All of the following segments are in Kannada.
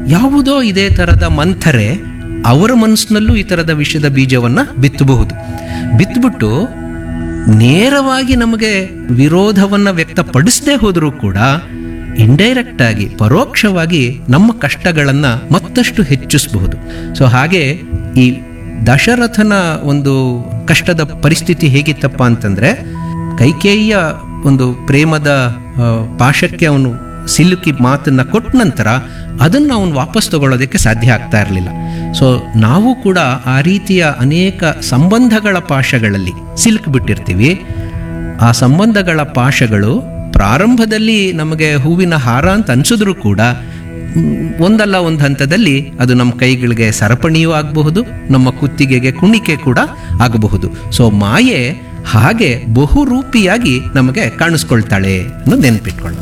ಯಾವುದೋ ಇದೇ ಥರದ ಮಂಥರೆ ಅವರ ಮನಸ್ಸಿನಲ್ಲೂ ಈ ಥರದ ವಿಷಯದ ಬೀಜವನ್ನು ಬಿತ್ತಬಹುದು ಬಿತ್ತಬಿಟ್ಟು ನೇರವಾಗಿ ನಮಗೆ ವಿರೋಧವನ್ನು ವ್ಯಕ್ತಪಡಿಸದೇ ಹೋದರೂ ಕೂಡ ಇಂಡೈರೆಕ್ಟ್ ಆಗಿ ಪರೋಕ್ಷವಾಗಿ ನಮ್ಮ ಕಷ್ಟಗಳನ್ನು ಮತ್ತಷ್ಟು ಹೆಚ್ಚಿಸಬಹುದು ಸೊ ಹಾಗೆ ಈ ದಶರಥನ ಒಂದು ಕಷ್ಟದ ಪರಿಸ್ಥಿತಿ ಹೇಗಿತ್ತಪ್ಪ ಅಂತಂದ್ರೆ ಕೈಕೇಯಿಯ ಒಂದು ಪ್ರೇಮದ ಆ, ಪಾಶಕ್ಕೆ ಅವನು ಸಿಲುಕಿ ಮಾತನ್ನ ಕೊಟ್ಟ ನಂತರ ಅದನ್ನು ಅವನು ವಾಪಸ್ ತಗೊಳ್ಳೋದಕ್ಕೆ ಸಾಧ್ಯ ಆಗ್ತಾ ಇರಲಿಲ್ಲ ಸೊ ನಾವು ಕೂಡ ಆ ರೀತಿಯ ಅನೇಕ ಸಂಬಂಧಗಳ ಪಾಶಗಳಲ್ಲಿ ಸಿಲುಕಿಬಿಟ್ಟಿರ್ತೀವಿ ಆ ಸಂಬಂಧಗಳ ಪಾಶಗಳು ಪ್ರಾರಂಭದಲ್ಲಿ ನಮಗೆ ಹೂವಿನ ಹಾರ ಅಂತ ಅನ್ಸಿದ್ರೂ ಕೂಡ ಮ್, ಒಂದಲ್ಲ ಒಂದು ಹಂತದಲ್ಲಿ ಅದು ನಮ್ಮ ಕೈಗಳಿಗೆ ಸರಪಣಿಯೂ ಆಗಬಹುದು ನಮ್ಮ ಕುತ್ತಿಗೆಗೆ ಕುಣಿಕೆ ಕೂಡ ಆಗಬಹುದು ಸೊ ಮಾಯೆ ಹಾಗೆ ಬಹುರೂಪಿಯಾಗಿ ನಮಗೆ ಕಾಣಿಸ್ಕೊಳ್ತಾಳೆ ಅನ್ನೋದು ನೆನ್ಪಿಟ್ಕೊಳ್ಳೋಣ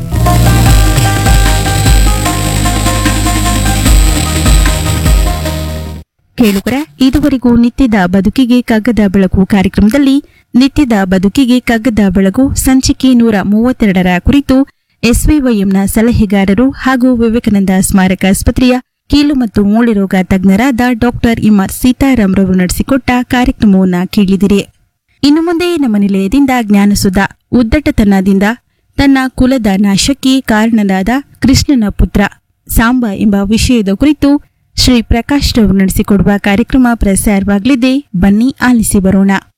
ಕೇಳುಗರ ಇದುವರೆಗೂ ನಿತ್ಯದ ಬದುಕಿಗೆ ಕಗ್ಗದ ಬೆಳಕು ಕಾರ್ಯಕ್ರಮದಲ್ಲಿ ನಿತ್ಯದ ಬದುಕಿಗೆ ಕಗ್ಗದ ಬೆಳಕು ಸಂಚಿಕೆ ನೂರ ಮೂವತ್ತೆರಡರ ಕುರಿತು ಎಸ್ವಿವೈಎಂನ ಸಲಹೆಗಾರರು ಹಾಗೂ ವಿವೇಕಾನಂದ ಸ್ಮಾರಕ ಆಸ್ಪತ್ರೆಯ ಕೀಲು ಮತ್ತು ಮೂಳೆ ರೋಗ ತಜ್ಞರಾದ ಡಾಕ್ಟರ್ ಇಮರ್ ಸೀತಾರಾಮ್ ರವರು ನಡೆಸಿಕೊಟ್ಟ ಕಾರ್ಯಕ್ರಮವನ್ನು ಕೇಳಿದಿರಿ ಇನ್ನು ಮುಂದೆ ನಮ್ಮ ನಿಲಯದಿಂದ ಜ್ಞಾನಸುಧ ಉದ್ದಟತನದಿಂದ ತನ್ನ ಕುಲದ ನಾಶಕ್ಕೆ ಕಾರಣನಾದ ಕೃಷ್ಣನ ಪುತ್ರ ಸಾಂಬ ಎಂಬ ವಿಷಯದ ಕುರಿತು ಶ್ರೀ ಪ್ರಕಾಶ್ ರವರು ನಡೆಸಿಕೊಡುವ ಕಾರ್ಯಕ್ರಮ ಪ್ರಸಾರವಾಗಲಿದೆ ಬನ್ನಿ ಆಲಿಸಿ ಬರೋಣ